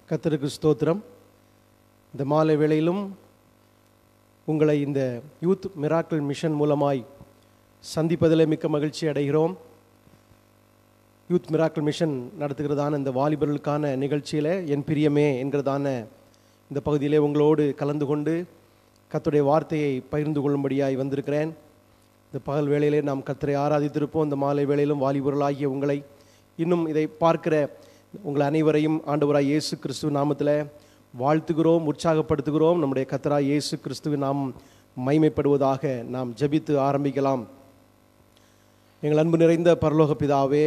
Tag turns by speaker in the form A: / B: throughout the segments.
A: கர்த்தருக்கு ஸ்தோத்திரம் இந்த மாலை வேளையிலும் உங்களை இந்த யூத் மிராக்கிள் மிஷன் மூலமாய் சந்திப்பதிலே மிக்க மகிழ்ச்சி அடைகிறோம் யூத் மிராக்கிள் மிஷன் நடத்துகிறதான இந்த வாலிபர்களுக்கான நிகழ்ச்சியில் என் பிரியமே என்கிறதான இந்த பகுதியிலே உங்களோடு கலந்து கொண்டு கர்த்தருடைய வார்த்தையை பகிர்ந்து கொள்ளும்படியாய் வந்திருக்கிறேன் இந்த பகல் வேளையிலே நாம் கர்த்தரை ஆராதித்திருப்போம் இந்த மாலை வேளையிலும் வாலிபர்களாகிய உங்களை இன்னும் இதை பார்க்கிற உங்கள் அனைவரையும் ஆண்டவராய் இயேசு கிறிஸ்துவ நாமத்தில் வாழ்த்துகிறோம் உற்சாகப்படுத்துகிறோம் நம்முடைய கர்த்தராய் இயேசு கிறிஸ்துவின் நாம் மைமைப்படுவதாக நாம் ஜெபித்து ஆரம்பிக்கலாம் எங்கள் அன்பு நிறைந்த பரலோக பிதாவே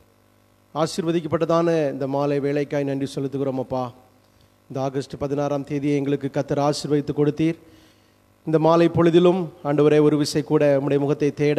A: ஆசீர்வதிக்கப்பட்டதான இந்த மாலை வேலைக்காய் நன்றி செலுத்துகிறோம் அப்பா இந்த ஆகஸ்ட் பதினாறாம் தேதியை எங்களுக்கு கத்தர் ஆசீர்வதித்து கொடுத்தீர் இந்த மாலை பொழுதிலும் ஆண்டவரே ஒரு விசை கூட உம்முடைய முகத்தை தேட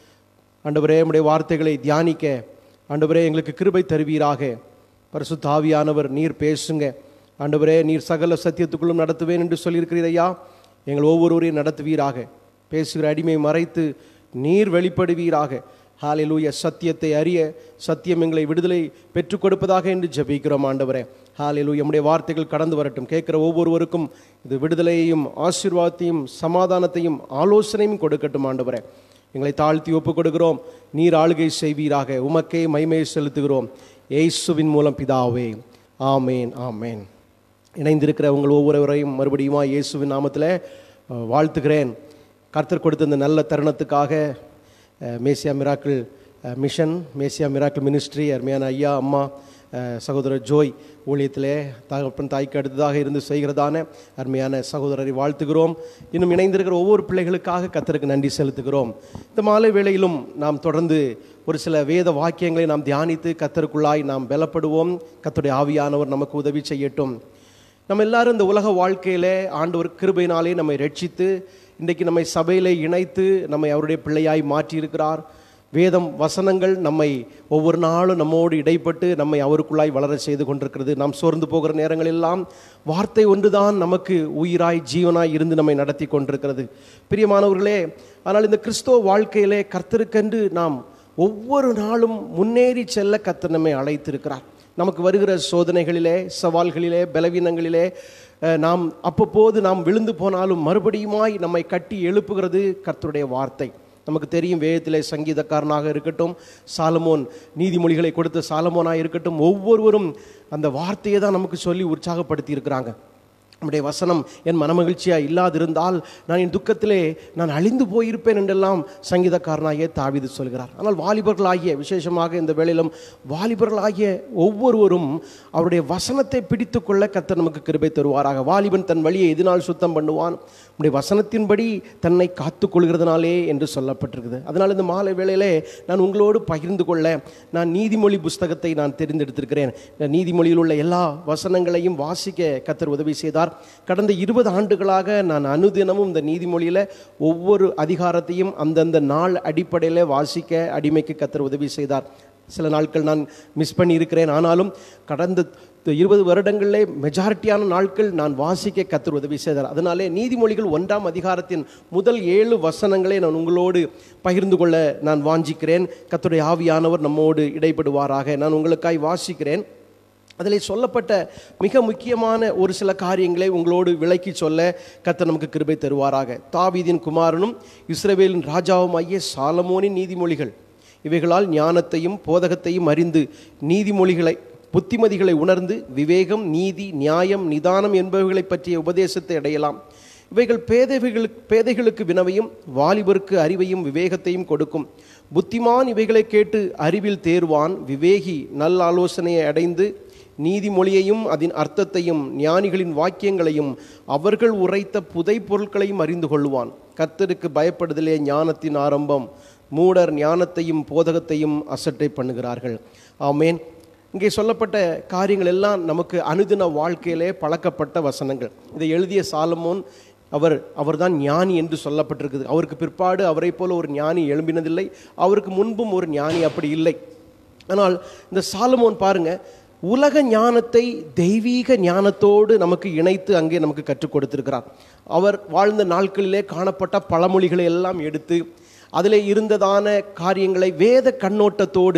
A: ஆண்டவரே உம்முடைய வார்த்தைகளை தியானிக்க ஆண்டவரே எங்களுக்கு கிருபை தருவீராக பரிசுத்த ஆவியானவர் நீர் பேசுங்க ஆண்டவரே நீர் சகல சத்தியத்துக்குள்ளும் நடத்துவேன் என்று சொல்லியிருக்கிறீர் ஐயா எங்கள் ஒவ்வொருவரையும் நடத்துவீராக பேசுகிற அடிமை மறைத்து நீர் வெளிப்படுவீராக ஹாலிலூய சத்தியத்தை அறிய சத்தியம் எங்களை விடுதலை பெற்றுக் கொடுப்பதாக என்று ஜெபிக்கிறோம் ஆண்டவரே ஹாலிலூய நம்முடைய வார்த்தைகள் கடந்து வரட்டும் கேட்கிற ஒவ்வொருவருக்கும் இது விடுதலையையும் ஆசீர்வாதத்தையும் சமாதானத்தையும் ஆலோசனையும் கொடுக்கட்டும் ஆண்டவரே எங்களை தாழ்த்தி ஒப்புக் கொடுக்கிறோம் நீர் ஆளுகை செய்வீராக உமக்கே மைமையை செலுத்துகிறோம் ஏசுவின் மூலம் பிதாவே ஆமேன் ஆமேன் இணைந்திருக்கிற உங்கள் ஒவ்வொருவரையும் மறுபடியுமா இயேசுவின் நாமத்தில் அஹ், வாழ்த்துகிறேன் கர்த்தர் கொடுத்த இந்த நல்ல தருணத்துக்காக அஹ், Messiah miracle ah, mission Messiah miracle ministry அருமையான ஐயா அம்மா அஹ், சகோதரர் ஜோய் ஊழியத்திலே தகப்பன் தாய்க்கு அடுத்ததாக இருந்து செய்கிறதான அருமையான சகோதரரை வாழ்த்துகிறோம் இன்னும் இணைந்திருக்கிற ஒவ்வொரு பிள்ளைகளுக்காக கர்த்தருக்கு நன்றி செலுத்துகிறோம் இந்த மாலை வேளையிலும் நாம் தொடர்ந்து ஒரு சில வேத வாக்கியங்களை நாம் தியானித்து கத்தருக்குள்ளாய் நாம் பலப்படுவோம் கர்த்தருடைய ஆவியானவர் நமக்கு உதவி செய்யட்டும் நம்ம எல்லாரும் இந்த உலக வாழ்க்கையிலே ஆண்டவர் கிருபையினாலே நம்மை ரட்சித்து இன்றைக்கு நம்மை சபையிலே இணைத்து நம்மை அவருடைய பிள்ளையாய் மாற்றியிருக்கிறார் வேதம் வசனங்கள் நம்மை ஒவ்வொரு நாளும் நம்மோடு இடைப்பட்டு நம்மை அவருக்குள்ளாய் வளர செய்து கொண்டிருக்கிறது நாம் சோர்ந்து போகிற நேரங்களெல்லாம் வார்த்தை ஒன்றுதான் நமக்கு உயிராய் ஜீவனாய் இருந்து நம்மை நடத்தி கொண்டிருக்கிறது பிரியமானவர்களே ஆனால் இந்த கிறிஸ்தவ வாழ்க்கையிலே கர்த்தருக்கென்று நாம் ஒவ்வொரு நாளும் முன்னேறி செல்ல கர்த்தர் நம்மை அழைத்திருக்கிறார் நமக்கு வருகிற சோதனைகளிலே சவால்களிலே பலவீனங்களிலே அஹ், நாம் அப்பப்போது நாம் விழுந்து போனாலும் மறுபடியுமாய் நம்மை கட்டி எழுப்புகிறது கர்த்தருடைய வார்த்தை நமக்கு தெரியும் வேதத்திலே சங்கீதக்காரனாக இருக்கட்டும் சாலமோன் நீதிமொழிகளை கொடுத்த சாலமோனாக இருக்கட்டும் ஒவ்வொருவரும் அந்த வார்த்தையை தான் நமக்கு சொல்லி உற்சாகப்படுத்தி இருக்கிறாங்க நம்முடைய வசனம் என் மனமகிழ்ச்சியாக இல்லாதிருந்தால் நான் என் துக்கத்திலே நான் அழிந்து போயிருப்பேன் என்றெல்லாம் சங்கீதக்காரனாகிய தாவிது சொல்கிறார் ஆனால் வாலிபர்களாகிய விசேஷமாக இந்த வேளையிலும் வாலிபர்களாகிய ஒவ்வொருவரும் அவருடைய வசனத்தை பிடித்து கொள்ள கர்த்தர் நமக்கு கிருபை தருவாராக வாலிபன் தன் வழியை எதினால் சுத்தம் பண்ணுவான் உடைய வசனத்தின்படி தன்னை காத்து கொள்கிறதுனாலே என்று சொல்லப்பட்டிருக்குது அதனால் இந்த மாலை வேளையிலே நான் உங்களோடு பகிர்ந்து கொள்ள நான் நீதிமொழி புஸ்தகத்தை நான் தெரிந்தெடுத்திருக்கிறேன் இந்த நீதிமொழியில் உள்ள எல்லா வசனங்களையும் வாசிக்க கத்தர் உதவி செய்தார் கடந்த இருபது ஆண்டுகளாக நான் அனுதினமும் இந்த நீதிமொழியில் ஒவ்வொரு அதிகாரத்தையும் அந்தந்த நாள் அடிப்படையில் வாசிக்க அடிமைக்கு கத்தர் உதவி செய்தார் சில நாட்கள் நான் மிஸ் பண்ணி இருக்கிறேன் ஆனாலும் கடந்த இருபது வருடங்களிலே மெஜாரிட்டியான நாட்கள் நான் வாசிக்க கத்தர் உதவி செய்தார் அதனாலே நீதிமொழிகள் ஒன்றாம் அதிகாரத்தின் முதல் ஏழு வசனங்களை நான் உங்களோடு பகிர்ந்து கொள்ள நான் வாஞ்சிக்கிறேன் கத்தருடைய ஆவியானவர் நம்மோடு இடைப்படுவாராக நான் உங்களுக்காய் வாசிக்கிறேன் அதில் சொல்லப்பட்ட மிக முக்கியமான ஒரு சில காரியங்களை உங்களோடு விளக்கி சொல்ல கர்த்தர் நமக்கு கிருபை தருவாராக தாவீதின் குமாரனும் இஸ்ரவேலின் ராஜாவுமாகிய சாலமோனின் நீதிமொழிகள் இவைகளால் ஞானத்தையும் போதகத்தையும் அறிந்து நீதிமொழிகளை புத்திமதிகளை உணர்ந்து விவேகம் நீதி நியாயம் நிதானம் என்பவைகளை பற்றிய உபதேசத்தை அடையலாம் இவைகள் பேதைகளுக்கு பேதைகளுக்கு வினவையும் வாலிபருக்கு அறிவையும் விவேகத்தையும் கொடுக்கும் புத்திமான் இவைகளை கேட்டு அறிவில் தேர்வான் விவேகி நல்ல ஆலோசனையை அடைந்து நீதிமொழியையும் அதன் அர்த்தத்தையும் ஞானிகளின் வாக்கியங்களையும் அவர்கள் உரைத்த புதை பொருட்களையும் அறிந்து கொள்வான் கர்த்தருக்கு பயப்படுதலே ஞானத்தின் ஆரம்பம் மூடர் ஞானத்தையும் போதகத்தையும் அசட்டை பண்ணுகிறார்கள் ஆமேன் இங்கே சொல்லப்பட்ட காரியங்கள் எல்லாம் நமக்கு அனுதின வாழ்க்கையிலே பழக்கப்பட்ட வசனங்கள் இதை எழுதிய சாலமோன் அவர் அவர்தான் ஞானி என்று சொல்லப்பட்டிருக்குது அவருக்கு பிற்பாடு அவரை போல ஒரு ஞானி எழும்பினதில்லை அவருக்கு முன்பும் ஒரு ஞானி அப்படி இல்லை ஆனால் இந்த சாலமோன் பாருங்க உலக ஞானத்தை தெய்வீக ஞானத்தோடு நமக்கு இணைத்து அங்கே நமக்கு கற்றுக் கொடுத்திருக்கிறார் அவர் வாழ்ந்த நாட்களிலே காணப்பட்ட பழமொழிகளை எல்லாம் எடுத்து அதிலே இருந்ததான காரியங்களை வேத கண்ணோட்டத்தோடு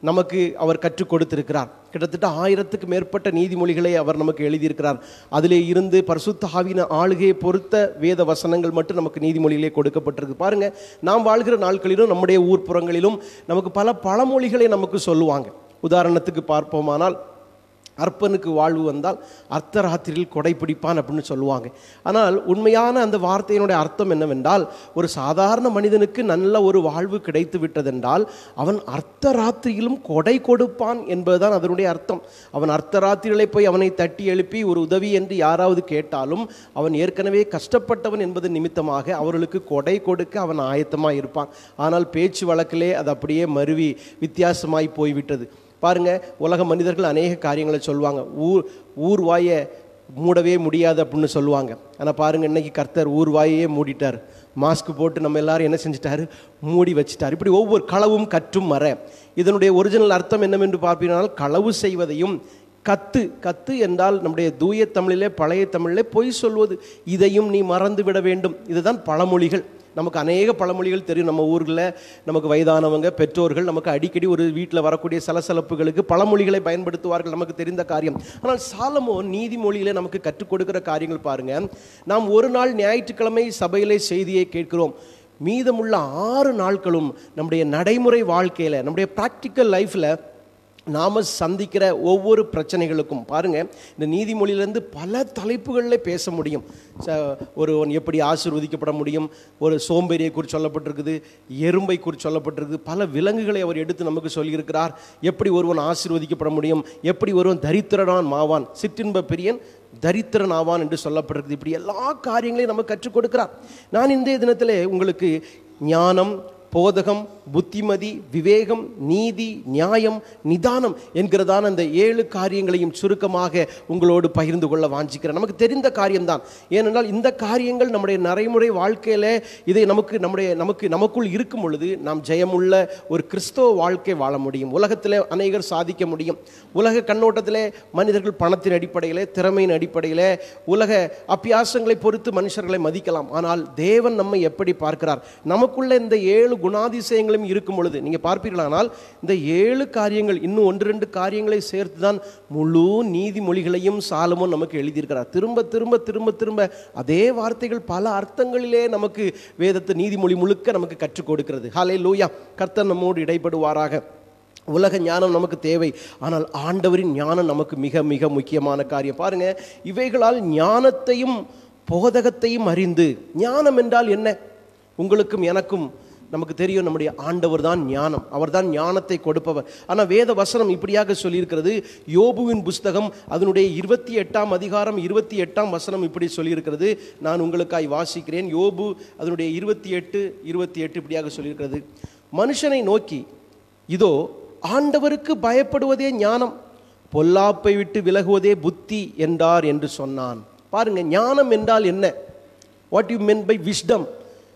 A: நமக்கு அவர் கற்றுக் கொடுத்திருக்கிறார் கிட்டத்தட்ட ஆயிரத்துக்கு மேற்பட்ட நீதிமொழிகளை அவர் நமக்கு எழுதியிருக்கிறார் அதிலே இருந்து பரிசுத்த ஆவின ஆளுகையை பொறுத்த வேத வசனங்கள் மட்டும் நமக்கு நீதிமொழியிலே கொடுக்கப்பட்டிருக்கு பாருங்க நாம் வாழ்கிற நாட்களிலும் நம்முடைய ஊர்ப்புறங்களிலும் நமக்கு பல பழமொழிகளை நமக்கு சொல்லுவாங்க உதாரணத்துக்கு பார்ப்போமானால் அற்பனுக்கு வாழ்வு வந்தால் அர்த்தராத்திரியில் கொடை பிடிப்பான் அப்படின்னு சொல்லுவாங்க ஆனால் உண்மையான அந்த வார்த்தையினுடைய அர்த்தம் என்னவென்றால் ஒரு சாதாரண மனிதனுக்கு நல்ல ஒரு வாழ்வு கிடைத்து விட்டதென்றால் அவன் அர்த்தராத்திரியிலும் கொடை கொடுப்பான் என்பதுதான் அதனுடைய அர்த்தம் அவன் அர்த்தராத்திரிகளை போய் அவனை தட்டி எழுப்பி ஒரு உதவி என்று யாராவது கேட்டாலும் அவன் ஏற்கனவே கஷ்டப்பட்டவன் என்பது நிமித்தமாக அவர்களுக்கு கொடை கொடுக்க அவன் ஆயத்தமாக இருப்பான் ஆனால் பேச்சு வழக்கிலே அது அப்படியே மருவி வித்தியாசமாய் போய்விட்டது பாருங்க உலக மனிதர்கள் அநேக காரியங்களை சொல்லுவாங்க ஊர் ஊர் வாயை மூடவே முடியாது அப்படின்னு சொல்லுவாங்க ஆனால் பாருங்க இன்னைக்கு கர்த்தர் ஊர் வாயையே மூடிட்டார் மாஸ்க் போட்டு நம்ம எல்லாரும் என்ன செஞ்சிட்டாரு மூடி வச்சிட்டார் இப்படி ஒவ்வொரு களவும் கற்றும் மர இதனுடைய ஒரிஜினல் அர்த்தம் என்னவென்று பார்ப்பீர்கள் களவு செய்வதையும் கத்து கத்து என்றால் நம்முடைய தூய தமிழிலே பழைய தமிழிலே பொய் சொல்வது இதையும் நீ மறந்து விட வேண்டும் இதுதான் பழமொழிகள் நமக்கு அநேக பழமொழிகள் தெரியும் நம்ம ஊரில் நமக்கு வயதானவங்க பெற்றோர்கள் நமக்கு அடிக்கடி ஒரு வீட்டில் வரக்கூடிய சலசலப்புகளுக்கு பழமொழிகளை பயன்படுத்துவார்கள் நமக்கு தெரிந்த காரியம் ஆனால் சாலமோ நீதிமொழியில நமக்கு கற்றுக் கொடுக்கிற காரியங்கள் பாருங்க நாம் ஒரு நாள் ஞாயிற்றுக்கிழமை சபையிலே செய்தியை கேட்கிறோம் மீதமுள்ள ஆறு நாட்களும் நம்முடைய நடைமுறை வாழ்க்கையில் நம்முடைய ப்ராக்டிக்கல் லைஃப்பில் நாம் சந்திக்கிற ஒவ்வொரு பிரச்சனைகளுக்கும் பாருங்க இந்த நீதிமொழியிலேருந்து பல தலைப்புகளில் பேச முடியும் ச- ஒருவன் எப்படி ஆசீர்வதிக்கப்பட முடியும் ஒரு சோம்பேறியை குறித்து சொல்லப்பட்டிருக்குது எறும்பை குறித்து சொல்லப்பட்டிருக்குது பல விலங்குகளை அவர் எடுத்து நமக்கு சொல்லியிருக்கிறார் எப்படி ஒருவன் ஆசீர்வதிக்கப்பட முடியும் எப்படி ஒருவன் தரித்திரனான் மாவான் சிற்றின்ப பிரியன் தரித்திரன் ஆவான் என்று சொல்லப்பட்டிருக்குது இப்படி எல்லா காரியங்களையும் நமக்கு கற்றுக் கொடுக்கிறார் நான் இன்றைய தினத்திலே உங்களுக்கு ஞானம் போதகம் புத்திமதி விவேகம் நீதி நியாயம் நிதானம் என்கிறதான அந்த ஏழு காரியங்களையும் சுருக்கமாக உங்களோடு பகிர்ந்து கொள்ள வாஞ்சிக்கிறேன் நமக்கு தெரிந்த காரியம்தான் ஏனென்றால் இந்த காரியங்கள் நம்முடைய நடைமுறை வாழ்க்கையில் இதை நமக்கு நம்முடைய நமக்கு நமக்குள் இருக்கும் பொழுது நாம் ஜெயமுள்ள ஒரு கிறிஸ்தவ வாழ்க்கை வாழ முடியும் உலகத்தில் அநேகர் சாதிக்க முடியும் உலக கண்ணோட்டத்திலே மனிதர்கள் பணத்தின் அடிப்படையில் திறமையின் அடிப்படையில் உலக அப்பியாசங்களை பொறுத்து மனுஷர்களை மதிக்கலாம் ஆனால் தேவன் நம்மை எப்படி பார்க்கிறார் நமக்குள்ள இந்த ஏழு குணாதிசயங்களும் இருக்கும் பொழுது நீங்க பார்ப்பீர்களானால் இந்த ஏழு காரியங்கள் இன்னும் ஒன்று ரெண்டு காரியங்களை சேர்த்து தான் முழு நீதிமொழிகளையும் சாலமோன் நமக்கு எழுதியிருக்கிறார் திரும்ப திரும்ப திரும்ப திரும்ப அதே வார்த்தைகள் பல அர்த்தங்களிலே நமக்கு வேதத்து நீதிமொழி முழுக்க நமக்கு கற்றுக் கொடுக்கிறது ஹாலே லூயா கர்த்தர் நம்மோடு இடைப்படுவாராக உலக ஞானம் நமக்கு தேவை ஆனால் ஆண்டவரின் ஞானம் நமக்கு மிக மிக முக்கியமான காரியம் பாருங்க இவைகளால் ஞானத்தையும் போதகத்தையும் அறிந்து ஞானம் என்றால் என்ன உங்களுக்கும் எனக்கும் நமக்கு தெரியும் நம்முடைய ஆண்டவர் தான் ஞானம் அவர் தான் ஞானத்தை கொடுப்பவர் ஆனால் வேத வசனம் இப்படியாக சொல்லியிருக்கிறது யோபுவின் புஸ்தகம் அதனுடைய இருபத்தி எட்டாம் அதிகாரம் இருபத்தி எட்டாம் வசனம் இப்படி சொல்லியிருக்கிறது நான் உங்களுக்காய் வாசிக்கிறேன் யோபு அதனுடைய இருபத்தி எட்டு இருபத்தி எட்டு இப்படியாக சொல்லியிருக்கிறது மனுஷனை நோக்கி இதோ ஆண்டவருக்கு பயப்படுவதே ஞானம் பொல்லாப்பை விட்டு விலகுவதே புத்தி என்றார் என்று சொன்னான் பாருங்க ஞானம் என்றால் என்ன what you mean by wisdom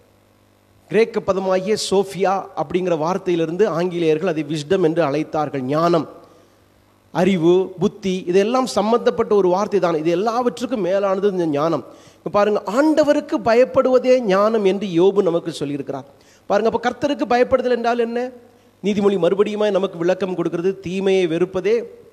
A: கிரேக்க பதமாகிய சோஃபியா அப்படிங்கிற வார்த்தையிலிருந்து ஆங்கிலேயர்கள் அதை விஸ்டம் என்று அழைத்தார்கள் ஞானம் அறிவு புத்தி இதெல்லாம் சம்பந்தப்பட்ட ஒரு வார்த்தை தான் இது எல்லாவற்றுக்கும் மேலானது இந்த ஞானம் இப்ப பாருங்க ஆண்டவருக்கு பயப்படுவதே ஞானம் என்று யோபு நமக்கு சொல்லியிருக்கிறார் பாருங்க அப்போ கர்த்தருக்கு பயப்படுதல் என்றால் என்ன நீதிமொழி மறுபடியுமா நமக்கு விளக்கம் கொடுக்கிறது தீமையை வெறுப்பதே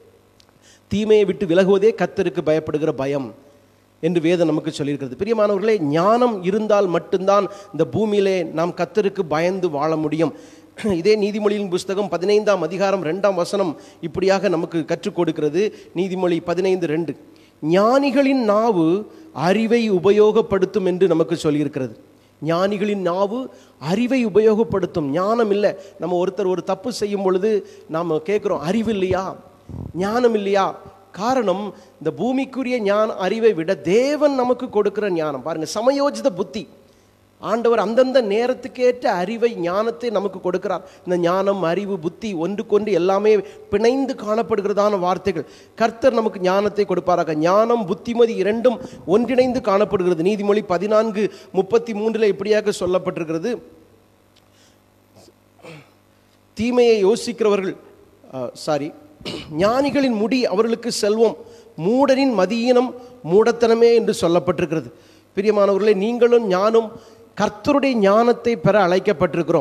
A: தீமையை விட்டு விலகுவதே கர்த்தருக்கு பயப்படுகிற பயம் என்று வேதம் நமக்கு சொல்லியிருக்கிறது பிரியமானவர்களே ஞானம் இருந்தால் மட்டும்தான் இந்த பூமியிலே நாம் கர்த்தருக்கு பயந்து வாழ முடியும் இதே நீதிமொழியின் புஸ்தகம் பதினைந்தாம் அதிகாரம் ரெண்டாம் வசனம் இப்படியாக நமக்கு கற்றுக் கொடுக்கிறது நீதிமொழி பதினைந்து ரெண்டு ஞானிகளின் நாவு அறிவை உபயோகப்படுத்தும் என்று நமக்கு சொல்லியிருக்கிறது ஞானிகளின் நாவு அறிவை உபயோகப்படுத்தும் ஞானம் இல்லை நம்ம ஒருத்தர் ஒரு தப்பு செய்யும் பொழுது நாம் கேட்குறோம் அறிவு இல்லையா ஞானம் இல்லையா காரணம் இந்த பூமிக்குரிய ஞான அறிவை விட தேவன் நமக்கு கொடுக்கிற ஞானம் பாருங்க சமயோஜித புத்தி ஆண்டவர் அந்தந்த நேரத்துக்கேற்ற அறிவை ஞானத்தை நமக்கு கொடுக்கிறார் இந்த ஞானம் அறிவு புத்தி ஒன்றுக்கொன்று எல்லாமே பிணைந்து காணப்படுகிறதான வார்த்தைகள் கர்த்தர் நமக்கு ஞானத்தை கொடுப்பாராக ஞானம் புத்திமதி இரண்டும் ஒன்றிணைந்து காணப்படுகிறது நீதிமொழி பதினான்கு முப்பத்தி மூன்றில் இப்படியாக சொல்லப்பட்டிருக்கிறது தீமையை யோசிக்கிறவர்கள் சாரி ஞானிகளின் முடி அவர்களுக்கு செல்வம் மூடனின் மதியீனம் மூடத்தனமே என்று சொல்லப்பட்டிருக்கிறது பிரியமானவர்களே நீங்களும் ஞானம் கர்த்தருடைய ஞானத்தை பெற அழைக்கப்பட்டிருக்கிறோம்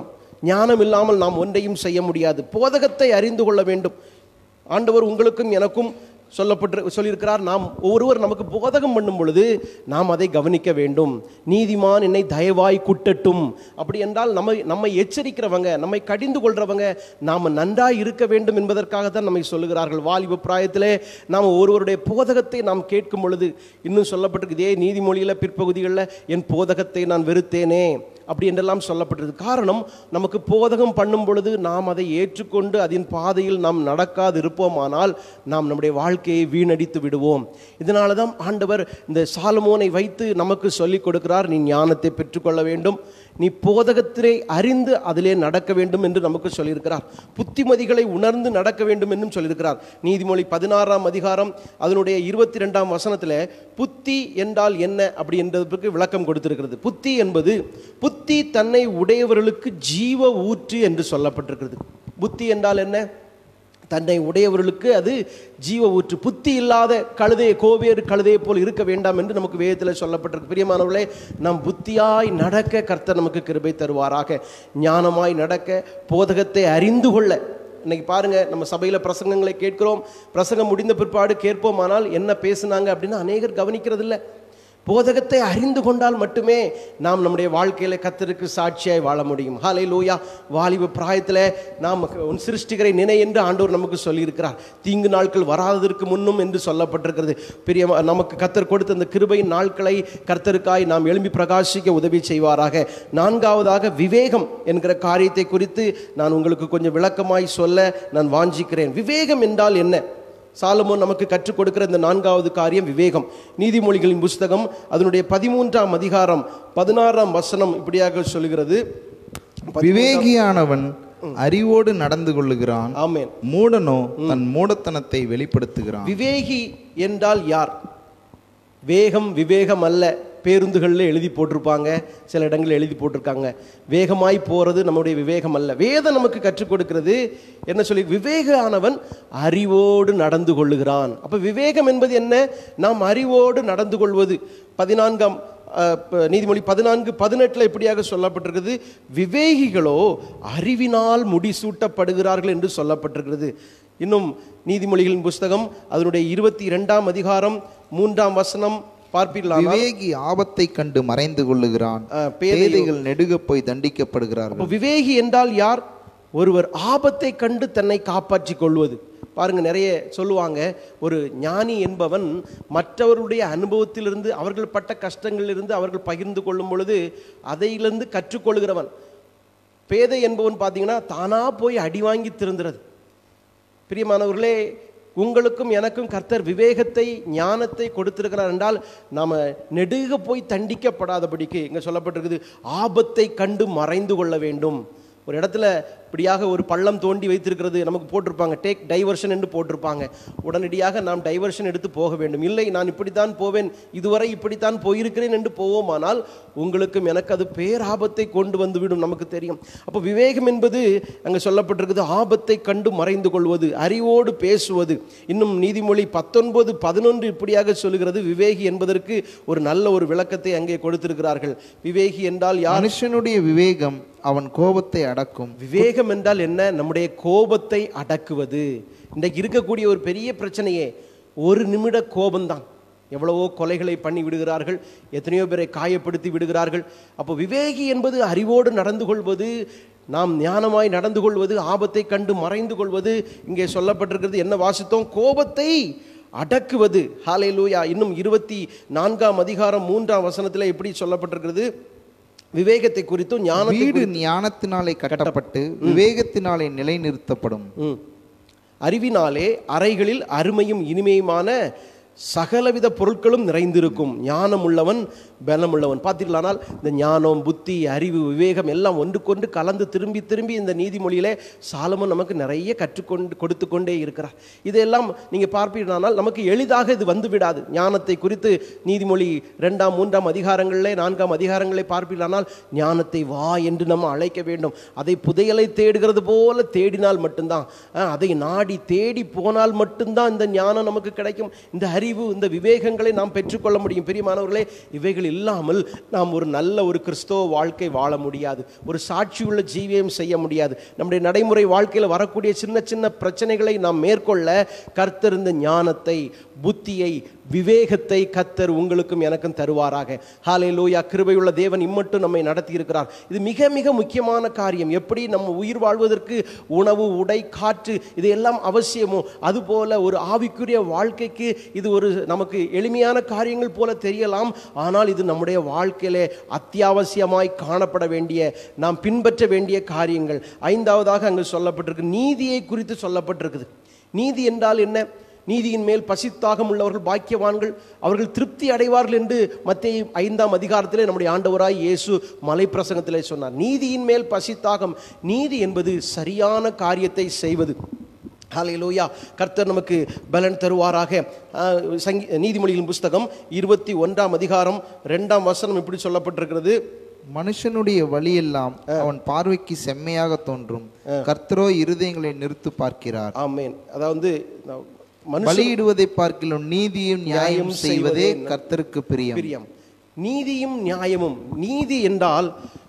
A: ஞானம் இல்லாமல் நாம் ஒன்றையும் செய்ய முடியாது போதகத்தை அறிந்து கொள்ள வேண்டும் ஆண்டவர் உங்களுக்கும் எனக்கும் சொல்லப்பட்டு சொல்லியிருக்கிறார் நாம் ஒருவர் நமக்கு போதகம் பண்ணும் பொழுது நாம் அதை கவனிக்க வேண்டும் நீதிமான் என்னை தயவாய் குட்டட்டும் அப்படி என்றால் நம்மை நம்மை எச்சரிக்கிறவங்க நம்மை கடிந்து கொள்றவங்க நாம் நன்றாய் இருக்க வேண்டும் என்பதற்காக தான் நம்மை சொல்லுகிறார்கள் வாலிப பிராயத்திலே நாம் ஒருவருடைய போதகத்தை நாம் கேட்கும் பொழுது இன்னும் சொல்லப்பட்டிருக்கு இதே நீதிமொழியில் பிற்பகுதிகளில் என் போதகத்தை நான் வெறுத்தேனே அப்படி என்றெல்லாம் சொல்லப்பட்டிருக்கு காரணம் நமக்கு போதகம் பண்ணும் பொழுது நாம் அதை ஏற்றுக்கொண்டு அதன் பாதையில் நாம் நடக்காது இருப்போமானால் நாம் நம்முடைய வாழ்க்கையை வீணடித்து விடுவோம் இதனால தான் ஆண்டவர் இந்த சாலமோனை வைத்து நமக்கு சொல்லிக் கொடுக்கிறார் நீ ஞானத்தை பெற்றுக்கொள்ள வேண்டும் நீ போதகத்திலே அறிந்து அதிலே நடக்க வேண்டும் என்று நமக்கு சொல்லியிருக்கிறார் புத்திமதிகளை உணர்ந்து நடக்க வேண்டும் என்றும் சொல்லியிருக்கிறார் நீதிமொழி பதினாறாம் அதிகாரம் அதனுடைய இருபத்தி ரெண்டாம் வசனத்தில் புத்தி என்றால் என்ன அப்படி என்பதற்கு விளக்கம் கொடுத்திருக்கிறது புத்தி என்பது புத்தி தன்னை உடையவர்களுக்கு ஜீவ ஊற்று என்று சொல்லப்பட்டிருக்கிறது புத்தி என்றால் என்ன தன்னை உடையவர்களுக்கு அது ஜீவ ஊற்று புத்தி இல்லாத கழுதையை கோவேறு கழுதையை போல் இருக்க வேண்டாம் என்று நமக்கு வேதத்தில் சொல்லப்பட்டிருக்கு பிரியமானவர்களே நாம் புத்தியாய் நடக்க கர்த்தர் நமக்கு கிருபை தருவாராக ஞானமாய் நடக்க போதகத்தை அறிந்து கொள்ள இன்னைக்கு பாருங்க நம்ம சபையில் பிரசங்கங்களை கேட்கிறோம் பிரசங்கம் முடிந்த பிற்பாடு கேட்போமானால் என்ன பேசுனாங்க அப்படின்னு அநேகர் கவனிக்கிறதில்ல போதகத்தை அறிந்து கொண்டால் மட்டுமே நாம் நம்முடைய வாழ்க்கையில கத்தருக்கு சாட்சியாய் வாழ முடியும் ஹாலே லூயா வாலிப பிராயத்தில் நாம் உன் சிருஷ்டிகரை நினை என்று ஆண்டவர் நமக்கு சொல்லியிருக்கிறார் தீங்கு நாட்கள் வராததற்கு முன்னும் என்று சொல்லப்பட்டிருக்கிறது பெரிய நமக்கு கத்தர் கொடுத்த அந்த கிருபையின் நாட்களை கர்த்தருக்காய் நாம் எழும்பி பிரகாசிக்க உதவி செய்வாராக நான்காவதாக விவேகம் என்கிற காரியத்தை குறித்து நான் உங்களுக்கு கொஞ்சம் விளக்கமாய் சொல்ல நான் வாஞ்சிக்கிறேன் விவேகம் என்றால் என்ன சாலமோன் நமக்கு கற்றுக் கொடுக்கிற இந்த நான்காவது காரியம் விவேகம் நீதிமொழிகளின் புஸ்தகம் அதனுடைய பதிமூன்றாம் அதிகாரம் பதினாறாம் வசனம் இப்படியாக சொல்கிறது
B: விவேகியானவன் அறிவோடு நடந்து கொள்ளுகிறான்
A: ஆமேன்
B: மூடனோ தன் மூடத்தனத்தை வெளிப்படுத்துகிறான்
A: விவேகி என்றால் யார் வேகம் விவேகம் அல்ல பேருந்துகளில் எழுதி போட்டிருப்பாங்க சில இடங்களில் எழுதி போட்டிருக்காங்க வேகமாய் போகிறது நம்முடைய விவேகம் அல்ல வேதம் நமக்கு கற்றுக் கொடுக்கிறது என்ன சொல்லி விவேகானவன் அறிவோடு நடந்து கொள்ளுகிறான் அப்போ விவேகம் என்பது என்ன நாம் அறிவோடு நடந்து கொள்வது பதினான்காம் அஹ், ப- நீதிமொழி பதினான்கு பதினெட்டில் இப்படியாக சொல்லப்பட்டிருக்கிறது விவேகிகளோ அறிவினால் முடிசூட்டப்படுகிறார்கள் என்று சொல்லப்பட்டிருக்கிறது இன்னும் நீதிமொழிகளின் புஸ்தகம் அதனுடைய இருபத்தி இரண்டாம் அதிகாரம் மூன்றாம் வசனம் பார்ப்பீர்களா
B: விவேகி ஆபத்தை கண்டு மறைந்து கொள்ளுகிறான்
A: அஹ், பேதை
B: பேதைகள் நெடுக போய் தண்டிக்கப்படுகிறார்கள்
A: அப்போ விவேகி என்றால் யார் ஒருவர் ஆபத்தை கண்டு தன்னை காப்பாற்றிக் கொள்வது பாருங்க நிறைய சொல்லுவாங்க ஒரு ஞானி என்பவன் மற்றவருடைய அனுபவத்திலிருந்து அவர்கள் பட்ட கஷ்டங்களிலிருந்து அவர்கள் பகிர்ந்து கொள்ளும் பொழுது அதையிலிருந்து கற்றுக்கொள்கிறவன் பேதை என்பவன் பார்த்தீங்கன்னா தானா போய் அடி வாங்கி திருந்துறது பிரியமானவர்களே உங்களுக்கும் எனக்கும் கர்த்தர் விவேகத்தை ஞானத்தை கொடுத்திருக்கிறார் என்றால் நாம நெடுக போய் தண்டிக்கப்படாதபடிக்கு இங்க சொல்லப்பட்டிருக்குது ஆபத்தை கண்டு மறைந்து கொள்ள வேண்டும் ஒரு இடத்துல இப்படியாக ஒரு பள்ளம் தோண்டி வைத்திருக்கிறது நமக்கு போட்டிருப்பாங்க டேக் டைவர்ஷன் என்று போட்டிருப்பாங்க உடனடியாக நாம் டைவர்ஷன் எடுத்து போக வேண்டும் இல்லை நான் இப்படித்தான் போவேன் இதுவரை இப்படித்தான் போயிருக்கிறேன் என்று போவோமானால் உங்களுக்கும் எனக்கு அது பேராபத்தை கொண்டு வந்துவிடும் நமக்கு தெரியும் அப்போ விவேகம் என்பது அங்கே சொல்லப்பட்டிருக்குது ஆபத்தை கண்டு மறைந்து கொள்வது அறிவோடு பேசுவது இன்னும் நீதிமொழி பத்தொன்பது பதினொன்று இப்படியாக சொல்லுகிறது விவேகி என்பதற்கு ஒரு நல்ல ஒரு விளக்கத்தை அங்கே கொடுத்திருக்கிறார்கள் விவேகி என்றால் யார்
B: மனுஷனுடைய விவேகம் அவன் கோபத்தை அடக்கும்
A: விவேகம் என்றால் என்ன நம்முடைய கோபத்தை அடக்குவது இன்றைக்கு இருக்கக்கூடிய ஒரு பெரிய பிரச்சனையே ஒரு நிமிட கோபம்தான் எவ்வளவோ கொலைகளை பண்ணி விடுகிறார்கள் எத்தனையோ பேரை காயப்படுத்தி விடுகிறார்கள் அப்போ விவேகி என்பது அறிவோடு நடந்து கொள்வது நாம் ஞானமாய் நடந்து கொள்வது ஆபத்தை கண்டு மறைந்து கொள்வது இங்கே சொல்லப்பட்டிருக்கிறது என்ன வாசித்தோம் கோபத்தை அடக்குவது ஹாலே லூயா இன்னும் இருபத்தி நான்காம் அதிகாரம் மூன்றாம் வசனத்தில் எப்படி சொல்லப்பட்டிருக்கிறது விவேகத்தை குறித்தும் ஞானத்தை
B: வீடு ஞானத்தினாலே கட்டப்பட்டு விவேகத்தினாலே நிலைநிறுத்தப்படும்
A: ம். அறிவினாலே அறைகளில் அருமையும் இனிமையுமான சகலவித பொருட்களும் நிறைந்திருக்கும் ஞானம் உள்ளவன் பலம் உள்ளவன் பார்த்தீர்களானால் இந்த ஞானம் புத்தி அறிவு விவேகம் எல்லாம் ஒன்றுக்கொன்று கலந்து திரும்பி திரும்பி இந்த நீதிமொழியிலே சாலமன் நமக்கு நிறைய கற்றுக்கொண்டு கொடுத்து கொண்டே இருக்கிறார் இதெல்லாம் நீங்கள் பார்ப்பீர்களானால் நமக்கு எளிதாக இது வந்து விடாது ஞானத்தை குறித்து நீதிமொழி ரெண்டாம் மூன்றாம் அதிகாரங்களிலே நான்காம் அதிகாரங்களை பார்ப்பீர்களானால் ஞானத்தை வா என்று நம்ம அழைக்க வேண்டும் அதை புதையலை தேடுகிறது போல தேடினால் மட்டும்தான் அஹ், அதை நாடி தேடி போனால் மட்டும்தான் இந்த ஞானம் நமக்கு கிடைக்கும் இந்த அறிவு இந்த விவேகங்களை நாம் பெற்றுக்கொள்ள முடியும் பிரியமானவர்களே இவைகள் இல்லாமல் நாம் ஒரு நல்ல ஒரு கிறிஸ்தவ வாழ்க்கை வாழ முடியாது ஒரு சாட்சியுள்ள ஜீவியம் செய்ய முடியாது நம்முடைய நடைமுறை வாழ்க்கையில் வரக்கூடிய சின்ன சின்ன பிரச்சனைகளை நாம் மேற்கொள்ள கர்த்தர் இந்த ஞானத்தை புத்தியை விவேகத்தை கத்தர் உங்களுக்கும் எனக்கும் தருவாராக ஹாலே லோயா கிருபையுள்ள தேவன் இம்மட்டும் நம்மை நடத்தி இருக்கிறார் இது மிக மிக முக்கியமான காரியம் எப்படி நம்ம உயிர் வாழ்வதற்கு உணவு உடை காற்று இது எல்லாம் அவசியமோ அதுபோல ஒரு ஆவிக்குரிய வாழ்க்கைக்கு இது ஒரு நமக்கு எளிமையான காரியங்கள் போல தெரியலாம் ஆனால் இது நம்முடைய வாழ்க்கையிலே அத்தியாவசியமாய் காணப்பட வேண்டிய நாம் பின்பற்ற வேண்டிய காரியங்கள் ஐந்தாவதாக அங்கு சொல்லப்பட்டிருக்கு நீதியை குறித்து சொல்லப்பட்டிருக்குது நீதி என்றால் என்ன நீதியின் மேல் பசித்தாகம் உள்ளவர்கள் பாக்கியவான்கள் அவர்கள் திருப்தி அடைவார்கள் என்று மத்திய ஐந்தாம் அதிகாரத்திலே நம்முடைய ஆண்டவராய் இயேசு மலை பிரசங்கத்திலே சொன்னார் நீதியின் மேல் பசித்தாகம் நீதி என்பது சரியான காரியத்தை செய்வது ஹalleluya கர்த்தர் நமக்கு பலன் தருவாராக ஆஹ், சங்கி நீதிமொழிகளின் புஸ்தகம் இருபத்தி ஒன்றாம் அதிகாரம் ரெண்டாம் வசனம் இப்படி சொல்லப்பட்டிருக்கிறது
B: மனுஷனுடைய வழியெல்லாம் அவன் பார்வைக்கு செம்மையாக தோன்றும் கர்த்தரோ இருதயங்களை நிறுத்து பார்க்கிறார்
A: ஆமென் அதாவது மனுஷ
B: பலியிடுவதை பார்க்கிலும் நீதியும் நியாயம்
A: நியாயம்
B: செய்வதே
A: செய்வதே
B: கர்த்தருக்கு பிரியம்
A: பிரியம் நீதியும் நியாயமும் நீதி என்றால்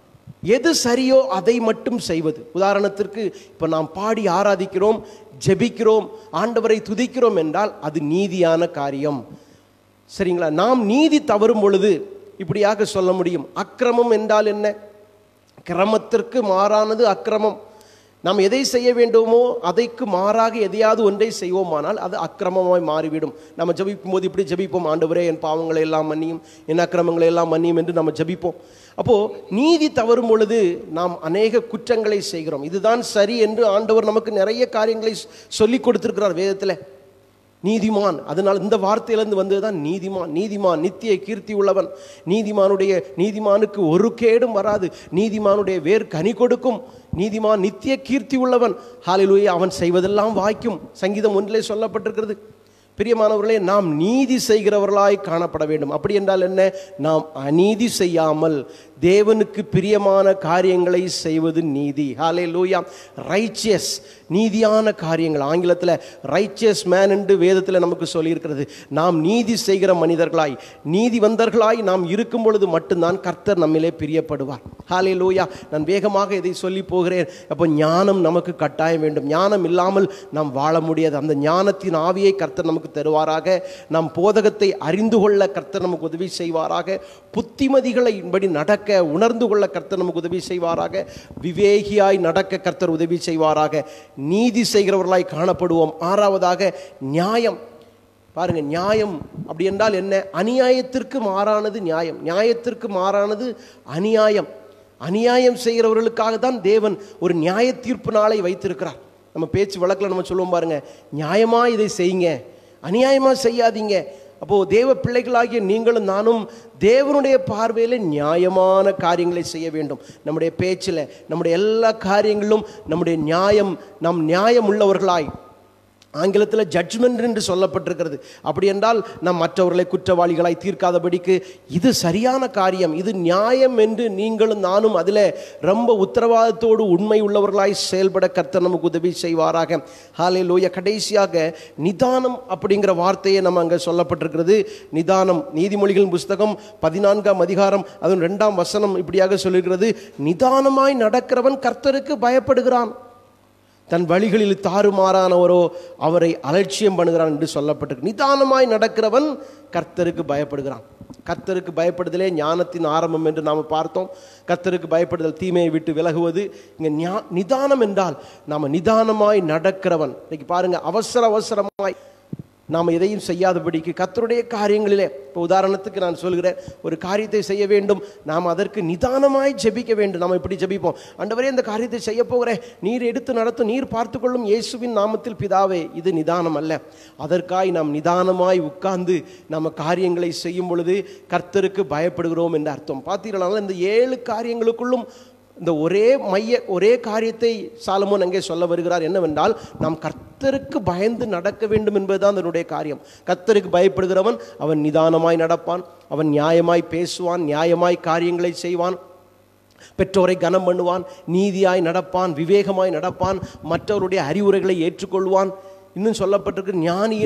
A: எது சரியோ அதை மட்டும் செய்வது உதாரணத்திற்கு இப்போ நாம் பாடி ஆராதிக்கிறோம் ஜெபிக்கிறோம் ஆண்டவரை துதிக்கிறோம் என்றால் அது நீதியான காரியம் சரிங்களா நாம் நீதி தவறும் பொழுது இப்படியாக சொல்ல முடியும் அக்கிரமம் என்றால் என்ன கிரமத்திற்கு மாறானது அக்கிரமம் நாம் எதை செய்ய வேண்டுமோ அதைக்கு மாறாக எதையாவது ஒன்றை செய்வோமானால் அது அக்கிரமமாய் மாறிவிடும் நம்ம ஜெபிக்கும் போது இப்படி ஜெபிப்போம் ஆண்டவரே என் பாவங்களை எல்லாம் மன்னியும் என் அக்கிரமங்களை எல்லாம் மன்னியும் என்று நம்ம ஜெபிப்போம் அப்போ நீதி தவறும் பொழுது நாம் அநேக குற்றங்களை செய்கிறோம் இதுதான் சரி என்று ஆண்டவர் நமக்கு நிறைய காரியங்களை சொல்லி கொடுத்திருக்கிறார் வேதத்தில் நீதிமான் அதனால் இந்த வார்த்தையிலிருந்து வந்தது தான் நீதிமான் நீதிமான் நித்திய கீர்த்தி உள்ளவன் நீதிமானுடைய நீதிமானுக்கு ஒரு கேடும் வராது நீதிமானுடைய வேர் கனி கொடுக்கும் நீதிமான் நித்திய கீர்த்தி உள்ளவன் ஹalleluya அவன் செய்வதெல்லாம் வாய்க்கும் சங்கீதம் ஒன்றிலே சொல்லப்பட்டிருக்கிறது பிரியமானவர்களே நாம் நீதி செய்கிறவர்களாய் காணப்பட வேண்டும் அப்படி என்றால் என்ன நாம் அநீதி செய்யாமல் தேவனுக்கு பிரியமான காரியங்களை செய்வது நீதி ஹாலே லூயா ரைச்சியஸ் நீதியான காரியங்கள் ஆங்கிலத்தில் ரைச்சியஸ் மேன் என்று வேதத்தில் நமக்கு சொல்லியிருக்கிறது நாம் நீதி செய்கிற மனிதர்களாய் நீதிவந்தர்களாய் நாம் இருக்கும் பொழுது மட்டும்தான் கர்த்தர் நம்மிலே பிரியப்படுவார் ஹாலே லூயா நான் வேகமாக இதை சொல்லி போகிறேன் அப்போ ஞானம் நமக்கு கட்டாயம் வேண்டும் ஞானம் இல்லாமல் நாம் வாழ முடியாது அந்த ஞானத்தின் ஆவியை கர்த்தர் நமக்கு தருவாராக நாம் போதகத்தை அறிந்து கொள்ள கர்த்தர் நமக்கு உதவி செய்வாராக புத்திமதிகளை படி நடக்க உணர்ந்து கொள்ள கர்த்தர் நமக்கு உதவி செய்வாராக விவேகியாய் நடக்க கர்த்தர் உதவி செய்வாராக நீதி செய்கிறவர்களாய் காணப்படுவோம் ஆறாவதாக நியாயம் பாருங்க நியாயம் அப்படி என்றால் என்ன அநியாயத்திற்கு மாறானது நியாயம் நியாயத்திற்கு மாறானது அநியாயம் அநியாயம் செய்கிறவர்களுக்காக தான் தேவன் ஒரு நியாய தீர்ப்பு நாளை வைத்திருக்கிறார் நம்ம பேச்சு வழக்கில் நம்ம சொல்லுவோம் பாருங்க நியாயமா இதை செய்யுங்க அநியாயமா செய்யாதீங்க அப்போ தேவ பிள்ளைகளாகிய நீங்களும் நானும் தேவனுடைய பார்வையில் நியாயமான காரியங்களை செய்ய வேண்டும் நம்முடைய பேச்சில் நம்முடைய எல்லா காரியங்களிலும் நம்முடைய நியாயம் நம் நியாயம் உள்ளவர்களாய் ஆங்கிலத்தில் ஜட்ஜ்மெண்ட் என்று சொல்லப்பட்டிருக்கிறது அப்படி என்றால் நாம் மற்றவர்களை குற்றவாளிகளாய் தீர்க்காதபடிக்கு இது சரியான காரியம் இது நியாயம் என்று நீங்களும் நானும் அதில் ரொம்ப உத்தரவாதத்தோடு உண்மை உள்ளவர்களாய் செயல்பட கர்த்தர் நமக்கு உதவி செய்வாராக ஹாலே லோய கடைசியாக நிதானம் அப்படிங்கிற வார்த்தையை நம்ம அங்கே சொல்லப்பட்டிருக்கிறது நிதானம் நீதிமொழிகள் புஸ்தகம் பதினான்காம் அதிகாரம் அதுவும் ரெண்டாம் வசனம் இப்படியாக சொல்லியிருக்கிறது நிதானமாய் நடக்கிறவன் கர்த்தருக்கு பயப்படுகிறான் தன் வழிகளில் தாறுமாறானவரோ அவரை அலட்சியம் பண்ணுகிறான் என்று சொல்லப்பட்டிருக்கு நிதானமாய் நடக்கிறவன் கர்த்தருக்கு பயப்படுகிறான் கர்த்தருக்கு பயப்படுதலே ஞானத்தின் ஆரம்பம் என்று நாம் பார்த்தோம் கர்த்தருக்கு பயப்படுதல் தீமையை விட்டு விலகுவது இங்கே ஞா நிதானம் என்றால் நாம் நிதானமாய் நடக்கிறவன் இன்னைக்கு பாருங்க அவசர அவசரமாய் நாம் எதையும் செய்யாதபடிக்கு கர்த்தருடைய காரியங்களிலே இப்போ உதாரணத்துக்கு நான் சொல்கிறேன் ஒரு காரியத்தை செய்ய வேண்டும் நாம் அதற்கு நிதானமாய் ஜெபிக்க வேண்டும் நாம் இப்படி ஜெபிப்போம் ஆண்டவரே இந்த காரியத்தை செய்ய போகிறேன் நீர் எடுத்து நடத்தும் நீர் பார்த்துக்கொள்ளும் இயேசுவின் நாமத்தில் பிதாவே இது நிதானம் அல்ல அதற்காய் நாம் நிதானமாய் உட்கார்ந்து நம்ம காரியங்களை செய்யும் பொழுது கர்த்தருக்கு பயப்படுகிறோம் என்று அர்த்தம் பார்த்தீர்களானால் இந்த ஏழு காரியங்களுக்குள்ளும் இந்த ஒரே மைய ஒரே காரியத்தை சாலமோன் அங்கே சொல்ல வருகிறார் என்னவென்றால் நாம் கர்த்தருக்கு பயந்து நடக்க வேண்டும் என்பதுதான் அதனுடைய காரியம் கர்த்தருக்கு பயப்படுகிறவன் அவன் நிதானமாய் நடப்பான் அவன் நியாயமாய் பேசுவான் நியாயமாய் காரியங்களை செய்வான் பெற்றோரை கனம் பண்ணுவான் நீதியாய் நடப்பான் விவேகமாய் நடப்பான் மற்றவருடைய அறிவுரைகளை ஏற்றுக்கொள்வான் இன்னும் சொல்லப்பட்டிருக்கு ஞானியின்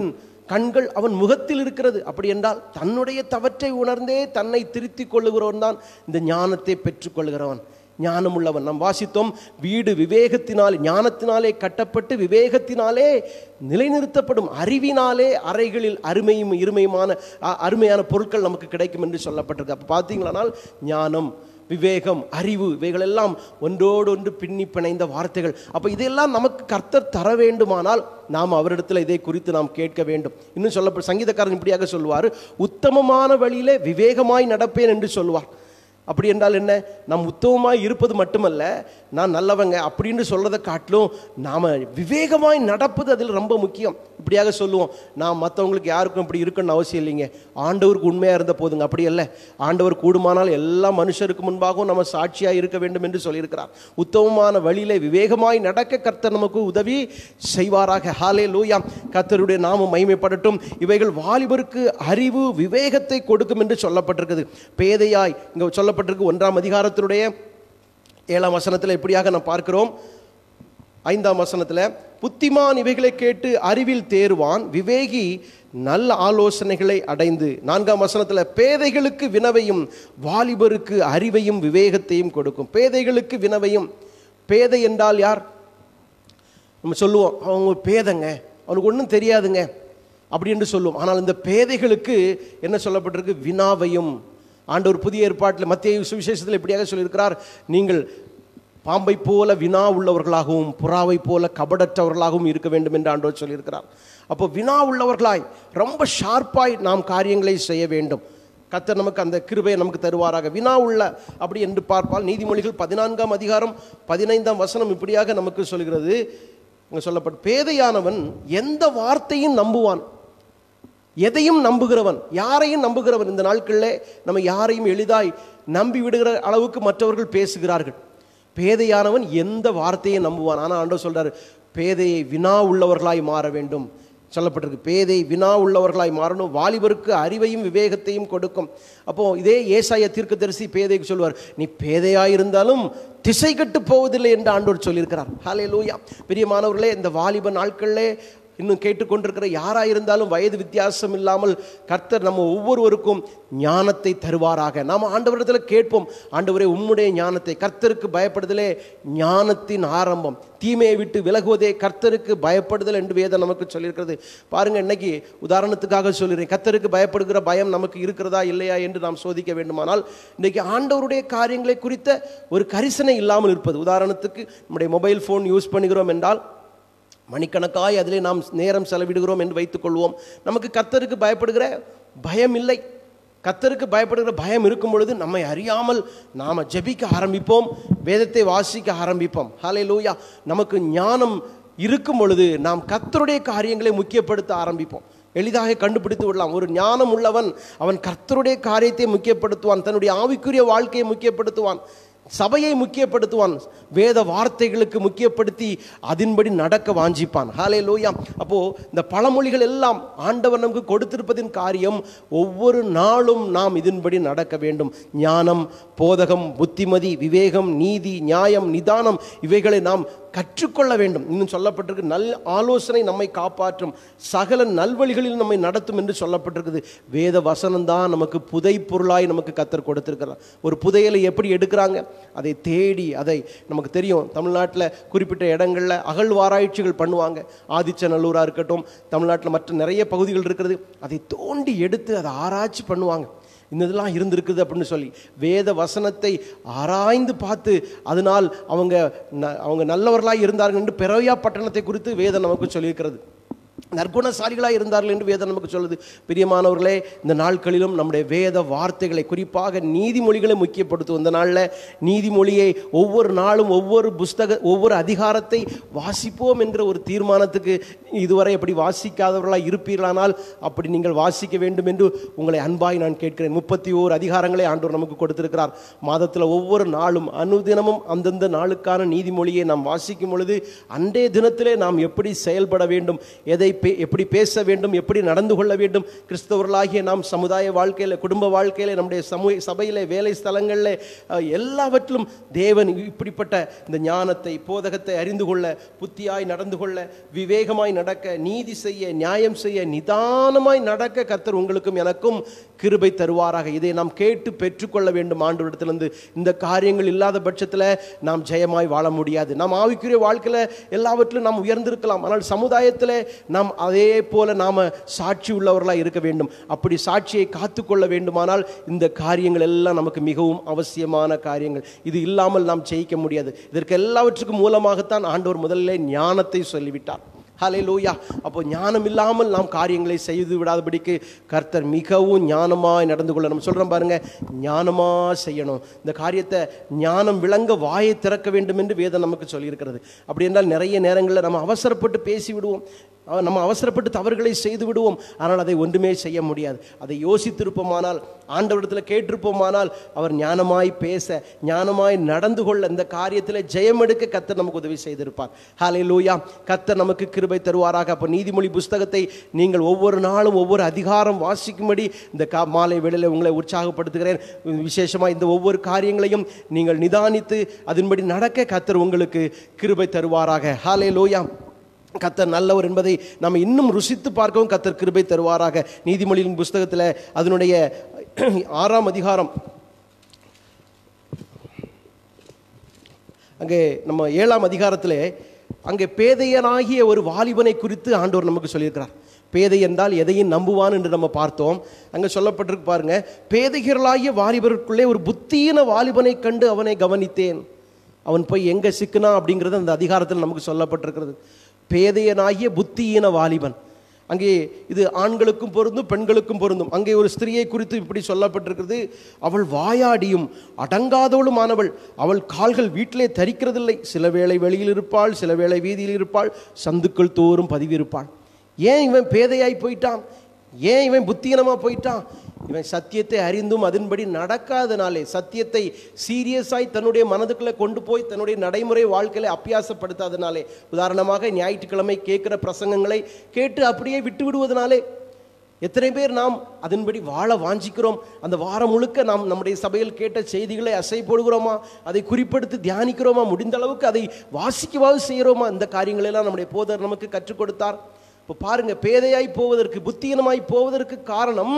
A: கண்கள் அவன் முகத்தில் இருக்கிறது அப்படி என்றால் தன்னுடைய தவற்றை உணர்ந்தே தன்னை திருத்திக் கொள்ளுகிறவன் தான் இந்த ஞானத்தை பெற்றுக்கொள்கிறவன் ஞானம் உள்ளவன் நாம் வாசித்தோம் வீடு விவேகத்தினால் ஞானத்தினாலே கட்டப்பட்டு விவேகத்தினாலே நிலைநிறுத்தப்படும் அறிவினாலே அறைகளில் அருமையும் இருமையுமான அ- அருமையான பொருட்கள் நமக்கு கிடைக்கும் என்று சொல்லப்பட்டிருக்கு அப்போ பார்த்தீங்களானால் ஞானம் விவேகம் அறிவு இவைகளெல்லாம் ஒன்றோடு ஒன்று பின்னி பிணைந்த வார்த்தைகள் அப்போ இதெல்லாம் நமக்கு கர்த்தர் தர வேண்டுமானால் நாம் அவரிடத்தில் இதை குறித்து நாம் கேட்க வேண்டும் இன்னும் சொல்லப்பட்ட சங்கீதக்காரன் இப்படியாக சொல்லுவார் உத்தமமான வழியிலே விவேகமாய் நடப்பேன் என்று சொல்லுவார் அப்படி என்றால் என்ன நாம் உத்தமமாய் இருப்பது மட்டுமல்ல நான் நல்லவங்க அப்படின்னு சொல்றதை காட்டிலும் நாம் விவேகமாய் நடப்பது அதில் ரொம்ப முக்கியம் இப்படியாக சொல்லுவோம் நான் மற்றவங்களுக்கு யாருக்கும் இப்படி இருக்கணும்னு அவசியம் இல்லைங்க ஆண்டவருக்கு உண்மையாக இருந்த போதுங்க அப்படி அல்ல ஆண்டவர் கூடுமானால் எல்லா மனுஷருக்கு முன்பாகவும் நம்ம சாட்சியாக இருக்க வேண்டும் என்று சொல்லியிருக்கிறார் உத்தமமான வழியிலே விவேகமாய் நடக்க கர்த்தர் நமக்கு உதவி செய்வாராக ஹாலே லூயா கர்த்தருடைய நாமம் மகிமைப்படட்டும் இவைகள் வாலிபருக்கு அறிவு விவேகத்தை கொடுக்கும் என்று சொல்லப்பட்டிருக்குது பேதையாய் இங்கே சொல்லப்பட்டிருக்கு ஒன்றாம் அதிகாரத்தினுடைய ஏழாம் வசனத்தில் இப்படியாக நாம் பார்க்கிறோம் ஐந்தாம் வசனத்தில் புத்திமான் இவைகளை கேட்டு அறிவில் தேர்வான் விவேகி நல்ல ஆலோசனைகளை அடைந்து நான்காம் வசனத்தில் பேதைகளுக்கு வினவையும் வாலிபருக்கு அறிவையும் விவேகத்தையும் கொடுக்கும் பேதைகளுக்கு வினவையும் பேதை என்றால் யார் நம்ம சொல்லுவோம் அவங்க ஒரு பேதைங்க அவனுக்கு ஒன்றும் தெரியாதுங்க அப்படி என்று சொல்லுவோம் ஆனால் இந்த பேதைகளுக்கு என்ன சொல்லப்பட்டிருக்கு வினாவையும் ஆண்டவர் புதிய ஏற்பாட்டில் மத்திய சுவிசேஷத்தில் இப்படியாக சொல்லியிருக்கிறார் நீங்கள் பாம்பை போல வினா உள்ளவர்களாகவும் புறாவை போல கபடற்றவர்களாகவும் இருக்க வேண்டும் என்று ஆண்டவர் சொல்லியிருக்கிறார் அப்போ வினா உள்ளவர்களாய் ரொம்ப ஷார்ப்பாய் நாம் காரியங்களை செய்ய வேண்டும் கர்த்தர் நமக்கு அந்த கிருபையை நமக்கு தருவாராக வினா உள்ள அப்படி என்று பார்ப்பால் நீதிமொழிகள் பதினான்காம் அதிகாரம் பதினைந்தாம் வசனம் இப்படியாக நமக்கு சொல்கிறது இங்கே சொல்லப்பட்ட பேதையானவன் எந்த வார்த்தையும் நம்புவான் எதையும் நம்புகிறவன் யாரையும் நம்புகிறவன் இந்த நாட்களில் நம்ம யாரையும் எளிதாய் நம்பி விடுகிற அளவுக்கு மற்றவர்கள் பேசுகிறார்கள் பேதையானவன் எந்த வார்த்தையை நம்புவான் ஆனால் ஆண்டவர் சொல்றாரு பேதையை வினா உள்ளவர்களாய் மாற வேண்டும் சொல்லப்பட்டிருக்கு பேதை வினா உள்ளவர்களாய் மாறணும் வாலிபருக்கு அறிவையும் விவேகத்தையும் கொடுக்கும் அப்போ இதே ஏசாய தீர்க்கதரிசி பேதைக்கு சொல்வார் நீ பேதையாய் இருந்தாலும் திசை கட்டு போவதில்லை என்று ஆண்டவர் சொல்லியிருக்கிறார் ஹாலே லூயா பிரியமானவர்களே இந்த வாலிப நாட்களிலே இன்னும் கேட்டுக்கொண்டிருக்கிற யாராக இருந்தாலும் வயது வித்தியாசம் இல்லாமல் கர்த்தர் நம்ம ஒவ்வொருவருக்கும் ஞானத்தை தருவாராக நாம் ஆண்டவரிடத்தில் கேட்போம் ஆண்டவரே உம்முடைய ஞானத்தை கர்த்தருக்கு பயப்படுதலே ஞானத்தின் ஆரம்பம் தீமையை விட்டு விலகுவதே கர்த்தருக்கு பயப்படுதல் என்று வேதம் நமக்கு சொல்லியிருக்கிறது பாருங்க இன்னைக்கு உதாரணத்துக்காக சொல்கிறேன் கர்த்தருக்கு பயப்படுகிற பயம் நமக்கு இருக்கிறதா இல்லையா என்று நாம் சோதிக்க வேண்டுமானால் இன்னைக்கு ஆண்டவருடைய காரியங்களை குறித்த ஒரு கரிசனை இல்லாமல் இருப்பது உதாரணத்துக்கு நம்முடைய மொபைல் ஃபோன் யூஸ் பண்ணுகிறோம் என்றால் மணிக்கணக்காய் அதிலே நாம் நேரம் செலவிடுகிறோம் என்று வைத்துக்கொள்வோம் நமக்கு கர்த்தருக்கு பயப்படுகிற பயம் இல்லை கர்த்தருக்கு பயப்படுகிற பயம் இருக்கும் பொழுது நம்மை அறியாமல் நாம் ஜெபிக்க ஆரம்பிப்போம் வேதத்தை வாசிக்க ஆரம்பிப்போம் ஹலே லூயா நமக்கு ஞானம் இருக்கும் பொழுது நாம் கர்த்தருடைய காரியங்களை முக்கியப்படுத்த ஆரம்பிப்போம் எளிதாக கண்டுபிடித்து விடலாம் ஒரு ஞானம் உள்ளவன் அவன் கர்த்தருடைய காரியத்தை முக்கியப்படுத்துவான் தன்னுடைய ஆவிக்குரிய வாழ்க்கையை முக்கியப்படுத்துவான் சபையை முக்கியப்படுத்துவான் வேத வார்த்தைகளுக்கு முக்கியப்படுத்தி அதன்படி நடக்க வாஞ்சிப்பான் ஹாலே லோயா அப்போ இந்த பழமொழிகள் எல்லாம் ஆண்டவர் நமக்கு கொடுத்திருப்பதின் காரியம் ஒவ்வொரு நாளும் நாம் இதன்படி நடக்க வேண்டும் ஞானம் போதகம் புத்திமதி விவேகம் நீதி நியாயம் நிதானம் இவைகளை நாம் கற்றுக்கொள்ள வேண்டும் இன்னும் சொல்லப்பட்டிருக்கு நல் ஆலோசனை நம்மை காப்பாற்றும் சகல நல்வழிகளில் நம்மை நடத்தும் என்று சொல்லப்பட்டிருக்குது வேத வசனம் தான் நமக்கு புதை பொருளாய் நமக்கு கத்தர் கொடுத்திருக்கிறார் ஒரு புதையலை எப்படி எடுக்கிறாங்க அதை தேடி அதை நமக்கு தெரியும் தமிழ்நாட்டில் குறிப்பிட்ட இடங்களில் அகழ்வாராய்ச்சிகள் பண்ணுவாங்க ஆதிச்சநல்லூராக இருக்கட்டும் தமிழ்நாட்டில் மற்ற நிறைய பகுதிகள் இருக்கிறது அதை தோண்டி எடுத்து அதை ஆராய்ச்சி பண்ணுவாங்க இந்த இதெல்லாம் இருந்திருக்குது அப்படின்னு சொல்லி வேத வசனத்தை ஆராய்ந்து பார்த்து அதனால் அவங்க ந- அவங்க நல்லவர்களாக இருந்தார்கள் என்று பெரோயா பட்டணத்தை குறித்து வேதம் நமக்கு சொல்லியிருக்கிறது நற்குணசாலிகளாக இருந்தார்கள் என்று வேதம் நமக்கு சொல்லுது பிரியமானவர்களே இந்த நாட்களிலும் நம்முடைய வேத வார்த்தைகளை குறிப்பாக நீதிமொழிகளை முக்கியப்படுத்தும் இந்த நாளில் நீதிமொழியை ஒவ்வொரு நாளும் ஒவ்வொரு புஸ்தக ஒவ்வொரு அதிகாரத்தை வாசிப்போம் என்கிற ஒரு தீர்மானத்துக்கு இதுவரை எப்படி வாசிக்காதவர்களாக இருப்பீர்களானால் அப்படி நீங்கள் வாசிக்க வேண்டும் என்று உங்களை அன்பாய் நான் கேட்கிறேன் முப்பத்தி ஓரு அதிகாரங்களை ஆண்டவர் நமக்கு கொடுத்திருக்கிறார் மாதத்தில் ஒவ்வொரு நாளும் அனுதினமும் அந்தந்த நாளுக்கான நீதிமொழியை நாம் வாசிக்கும் பொழுது அன்றைய தினத்திலே நாம் எப்படி செயல்பட வேண்டும் எதை எதை பே எப்படி பேச வேண்டும் எப்படி நடந்து கொள்ள வேண்டும் கிறிஸ்தவர்களாகிய நாம் சமுதாய வாழ்க்கையில் குடும்ப வாழ்க்கையில் நம்முடைய சமூக சபையில் வேலை ஸ்தலங்களில் அஹ், எல்லாவற்றிலும் தேவன் இப்படிப்பட்ட இந்த ஞானத்தை போதகத்தை அறிந்து கொள்ள புத்தியாய் நடந்து கொள்ள விவேகமாய் நடக்க நீதி செய்ய நியாயம் செய்ய நிதானமாய் நடக்க கர்த்தர் உங்களுக்கும் எனக்கும் கிருபை தருவாராக இதை நாம் கேட்டு பெற்றுக்கொள்ள வேண்டும் ஆண்டவரிடத்திலிருந்து இந்த காரியங்கள் இல்லாத பட்சத்தில் நாம் ஜெயமாய் வாழ முடியாது நாம் ஆவிக்குரிய வாழ்க்கையில் எல்லாவற்றிலும் நாம் உயர்ந்திருக்கலாம் ஆனால் சமுதாயத்தில் நாம் அதே போல நாம் சாட்சி உள்ளவர்களாக இருக்க வேண்டும் அப்படி சாட்சியை காத்துக்கொள்ள வேண்டுமானால் இந்த காரியங்கள் எல்லாம் நமக்கு மிகவும் அவசியமான காரியங்கள் இது இல்லாமல் நாம் ஜெயிக்க முடியாது இதற்கு எல்லாவற்றுக்கும் மூலமாகத்தான் ஆண்டவர் முதல்ல ஞானத்தை சொல்லிவிட்டார் ஹலே லூயா அப்போ ஞானம் இல்லாமல் நாம் காரியங்களை செய்து விடாதபடிக்கு கர்த்தர் மிகவும் ஞானமாய் நடந்து கொள்ள நம்ம சொல்கிறோம் பாருங்க ஞானமாக செய்யணும் இந்த காரியத்தை ஞானம் விளங்க வாயை திறக்க வேண்டும் என்று வேதம் நமக்கு சொல்லியிருக்கிறது அப்படி என்றால் நிறைய நேரங்களில் நம்ம அவசரப்பட்டு பேசி விடுவோம் அவ- நம்ம அவசரப்பட்டு தவறுகளை செய்து விடுவோம் ஆனால் அதை ஒன்றுமே செய்ய முடியாது அதை யோசித்திருப்போமானால் ஆண்டவரிடத்தில் கேட்டிருப்போமானால் அவர் ஞானமாய் பேச ஞானமாய் நடந்து கொள்ள இந்த காரியத்தில் ஜெயமெடுக்க கத்தர் நமக்கு உதவி செய்திருப்பார் ஹாலே லூயா கத்தர் நமக்கு கிருபை தருவாராக அப்போ நீதிமொழி புஸ்தகத்தை நீங்கள் ஒவ்வொரு நாளும் ஒவ்வொரு அதிகாரம் வாசிக்கும்படி இந்த கா மாலை வேளையில் உங்களை உற்சாகப்படுத்துகிறேன் விசேஷமாக இந்த ஒவ்வொரு காரியங்களையும் நீங்கள் நிதானித்து அதன்படி நடக்க கத்தர் உங்களுக்கு கிருபை தருவாராக ஹாலே லூயா கத்தர் நல்லவர் என்பதை நாம் இன்னும் ருசித்து பார்க்கவும் கத்தர் கிருபை தருவாராக நீதிமொழியின் புஸ்தகத்தில் அதனுடைய ஆறாம் அதிகாரம் அங்கே நம்ம ஏழாம் அதிகாரத்திலே அங்கே பேதையனாகிய ஒரு வாலிபனை குறித்து ஆண்டவர் நமக்கு சொல்லியிருக்கிறார் பேதை என்றால் எதையும் நம்புவான் என்று நம்ம பார்த்தோம் அங்கே சொல்லப்பட்டிருக்கு பாருங்க பேதைகர்களாகிய வாலிபருக்குள்ளே ஒரு புத்தீன வாலிபனை கண்டு அவனை கவனித்தேன் அவன் போய் எங்கே சிக்கினா அப்படிங்கிறது அந்த அதிகாரத்தில் நமக்கு சொல்லப்பட்டிருக்கிறது பேதையனாகிய புத்தியீன வாலிபன் அங்கே இது ஆண்களுக்கும் பொருந்தும் பெண்களுக்கும் பொருந்தும் அங்கே ஒரு ஸ்திரியை குறித்து இப்படி சொல்லப்பட்டிருக்கிறது அவள் வாயாடியும் அடங்காதவளுமானவள் அவள் கால்கள் வீட்டிலே தரிக்கிறதில்லை சில வேளை வெளியில் இருப்பாள் சில வேளை வீதியில் இருப்பாள் சந்துக்கள் தோறும் பதிவிருப்பாள் ஏன் இவன் பேதையாய் போயிட்டான் ஏன் இவன் புத்தீனமா போயிட்டான் இவன் சத்தியத்தை அறிந்தும் அதன்படி நடக்காதனாலே சத்தியத்தை சீரியஸாய் தன்னுடைய மனதுக்குள்ளே கொண்டு போய் தன்னுடைய நடைமுறை வாழ்க்கையில அப்பியாசப்படுத்தாதனாலே உதாரணமாக ஞாயிற்றுக்கிழமை கேட்குற பிரசங்கங்களை கேட்டு அப்படியே விட்டு விடுவதனாலே எத்தனை பேர் நாம் அதன்படி வாழ வாஞ்சிக்கிறோம் அந்த வாரம் முழுக்க நாம் நம்முடைய சபையில் கேட்ட செய்திகளை அசை போடுகிறோமா அதை குறிப்பெடுத்து தியானிக்கிறோமா முடிந்த அளவுக்கு அதை வாசிக்கவாவது செய்கிறோமா இந்த காரியங்களெல்லாம் நம்முடைய போதர் நமக்கு கற்றுக் கொடுத்தார் இப்போ பாருங்க பேதையாய் போவதற்கு புத்தீனமாய் போவதற்கு காரணம்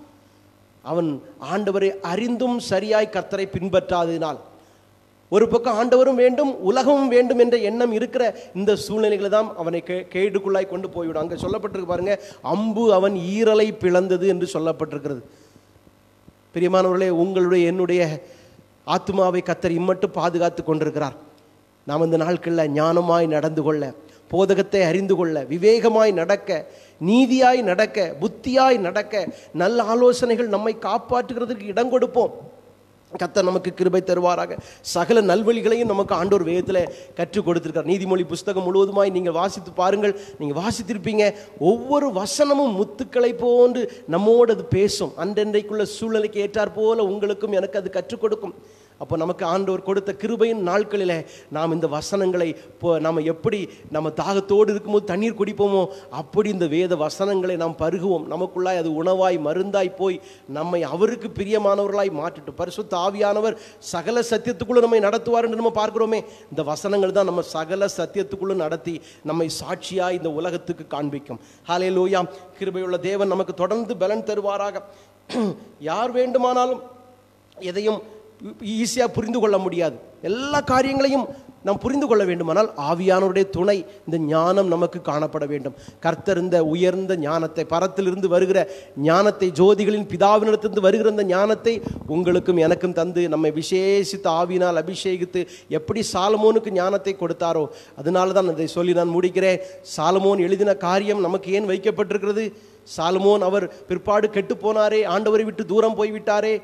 A: அவன் ஆண்டவரை அறிந்தும் சரியாய் கர்த்தரை பின்பற்றாததினால் ஒரு பக்கம் ஆண்டவரும் வேண்டும் உலகமும் வேண்டும் என்ற எண்ணம் இருக்கிற இந்த சூழ்நிலைகளை தான் அவனை கே கேடுக்குள்ளாய் கொண்டு போய்விடும் அங்கே சொல்லப்பட்டிருக்கு பாருங்க அம்பு அவன் ஈரலை பிளந்தது என்று சொல்லப்பட்டிருக்கிறது பிரியமானவர்களே உங்களுடைய என்னுடைய ஆத்மாவை கத்தர் இம்மட்டும் பாதுகாத்து கொண்டிருக்கிறார் நாம் இந்த நாட்களில் ஞானமாய் நடந்து கொள்ள போதகத்தை அறிந்து கொள்ள விவேகமாய் நடக்க நீதியாய் நடக்க புத்தியாய் நடக்க நல்ல ஆலோசனைகள் நம்மை காப்பாற்றுகிறதுக்கு இடம் கொடுப்போம் கத்தர் நமக்கு கிருபை தருவாராக சகல நல்வழிகளையும் நமக்கு ஆண்டோர் வேதத்தில் கற்றுக் கொடுத்திருக்கார் நீதிமொழி புஸ்தகம் முழுவதுமாய் நீங்கள் வாசித்து பாருங்கள் நீங்கள் வாசித்திருப்பீங்க ஒவ்வொரு வசனமும் முத்துக்களை போன்று நம்மோடு அது பேசும் அன்றன்றைக்குள்ள சூழ்நிலைக்கு ஏற்றாற் போல உங்களுக்கும் எனக்கு அது கற்றுக் கொடுக்கும் அப்போ நமக்கு ஆண்டவர் கொடுத்த கிருபையின் நாட்களில் நாம் இந்த வசனங்களை இப்போ நாம் எப்படி நம்ம தாகத்தோடு இருக்கும்போது தண்ணீர் குடிப்போமோ அப்படி இந்த வேத வசனங்களை நாம் பருகுவோம் நமக்குள்ளாய் அது உணவாய் மருந்தாய் போய் நம்மை அவருக்கு பிரியமானவர்களாய் மாற்றிட்டு பரிசுத்த ஆவியானவர் சகல சத்தியத்துக்குள்ள நம்மை நடத்துவார் என்று நம்ம பார்க்கிறோமே இந்த வசனங்கள் தான் நம்ம சகல சத்தியத்துக்குள்ள நடத்தி நம்மை சாட்சியாய் இந்த உலகத்துக்கு காண்பிக்கும் ஹாலே லூயாம் கிருபையுள்ள தேவன் நமக்கு தொடர்ந்து பலன் தருவாராக யார் வேண்டுமானாலும் எதையும் ஈஸியாக புரிந்து கொள்ள முடியாது எல்லா காரியங்களையும் நாம் புரிந்து கொள்ள வேண்டுமானால் ஆவியானவருடைய துணை இந்த ஞானம் நமக்கு காணப்பட வேண்டும் கர்த்தர் இந்த உயர்ந்த ஞானத்தை பரத்திலிருந்து வருகிற ஞானத்தை ஜோதிகளின் பிதாவினிடத்திலிருந்து வருகிற இந்த ஞானத்தை உங்களுக்கும் எனக்கும் தந்து நம்மை விசேஷித்த ஆவியினால் அபிஷேகித்து எப்படி சாலமோனுக்கு ஞானத்தை கொடுத்தாரோ அதனால தான் இதை சொல்லி நான் முடிக்கிறேன் சாலமோன் எழுதின காரியம் நமக்கு ஏன் வைக்கப்பட்டிருக்கிறது சாலமோன் அவர் பிற்பாடு கெட்டு போனாரே ஆண்டவரை விட்டு தூரம் போய்விட்டாரே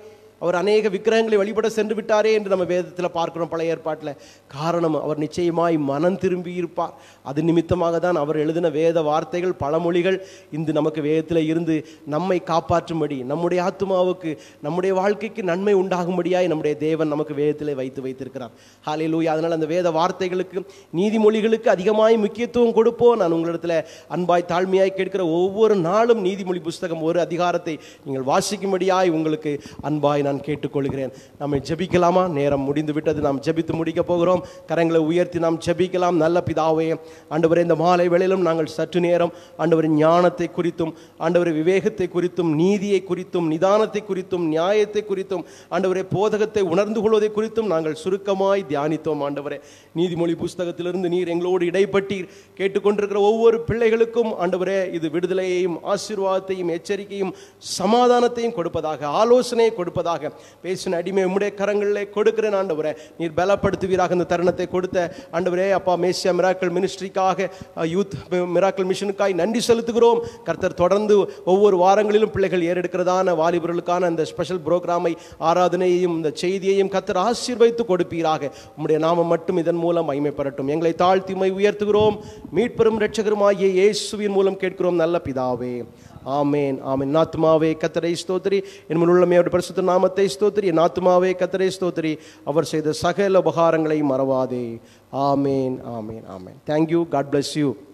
A: அவர் அநேக விக்கிரகங்களை வழிபட சென்று விட்டாரே என்று நம்ம வேதத்தில் பார்க்கிறோம் பழைய ஏற்பாட்டில் காரணம் அவர் நிச்சயமாய் மனம் திரும்பி இருப்பார் அது நிமித்தமாக தான் அவர் எழுதின வேத வார்த்தைகள் பழமொழிகள் இன்று நமக்கு வேதத்தில் இருந்து நம்மை காப்பாற்றும்படி நம்முடைய ஆத்மாவுக்கு நம்முடைய வாழ்க்கைக்கு நன்மை உண்டாகும்படியாய் நம்முடைய தேவன் நமக்கு வேதத்தில் வைத்து வைத்திருக்கிறார் ஹாலே லூயா அதனால் அந்த வேத வார்த்தைகளுக்கு நீதிமொழிகளுக்கு அதிகமாய் முக்கியத்துவம் கொடுப்போம் நான் உங்களிடத்தில் அன்பாய் தாழ்மையாய் கேட்கிற ஒவ்வொரு நாளும் நீதிமொழி புஸ்தகம் ஒரு அதிகாரத்தை நீங்கள் வாசிக்கும்படியாய் உங்களுக்கு அன்பாய் நான் கேட்டுக்கொள்கிறேன் நம்மை ஜெபிக்கலாமா நேரம் முடிந்து விட்டது நாம் ஜெபித்து முடிக்க போகிறோம் கரங்களை உயர்த்தி நாம் ஜெபிக்கலாம் நல்ல பிதாவே ஆண்டவரே இந்த மாலை வேளையிலும் நாங்கள் சற்று நேரம் ஆண்டவர் ஞானத்தை குறித்தும் ஆண்டவர் விவேகத்தை குறித்தும் நீதியை குறித்தும் நிதானத்தை குறித்தும் நியாயத்தை குறித்தும் ஆண்டவரே போதகத்தை உணர்ந்து கொள்வதை குறித்தும் நாங்கள் சுருக்கமாய் தியானித்தோம் ஆண்டவரே நீதிமொழி புஸ்தகத்திலிருந்து நீர் எங்களோடு இடைப்பட்டீர் கேட்டுக்கொண்டிருக்கிற ஒவ்வொரு பிள்ளைகளுக்கும் ஆண்டவரே இது விடுதலையையும் ஆசீர்வாதத்தையும் எச்சரிக்கையும் சமாதானத்தையும் கொடுப்பதாக ஆலோசனையை கொடுப்பதாக பேசின அடிமை உம்முடைய கரங்களிலே கொடுக்கிறேன் ஆண்டவரே நீர் பலப்படுத்துவீராக இந்த தருணத்தை கொடுத்த ஆண்டவரே அப்பா மேசியா மிராக்கள் மினிஸ்ட்ரிக்காக யூத் மிராக்கள் மிஷனுக்காய் நன்றி செலுத்துகிறோம் கர்த்தர் தொடர்ந்து ஒவ்வொரு வாரங்களிலும் பிள்ளைகள் ஏறெடுக்கிறதான வாலிபர்களுக்கான இந்த ஸ்பெஷல் புரோகிராமை ஆராதனையையும் இந்த செய்தியையும் கர்த்தர் ஆசீர்வைத்து கொடுப்பீராக உம்முடைய நாமம் மட்டும் இதன் மூலம் மகிமைப்படட்டும் எங்களை தாழ்த்தி உம்மை உயர்த்துகிறோம் மீட்பெரும் இரட்சகருமாகிய இயேசுவின் மூலம் கேட்கிறோம் நல்ல பிதாவே ஆமேன் ஆமேன் என் ஆத்துமாவே கத்தரை ஸ்தோத்திரி என் உள்ளமையோட பரிசுத்த நாமத்தை ஸ்தோத்திரி என் ஆத்துமாவே கத்தரை ஸ்தோத்திரி அவர் செய்த சகல உபகாரங்களை மறவாதே ஆமேன் ஆமேன் ஆமேன் தேங்க்யூ காட் bless யூ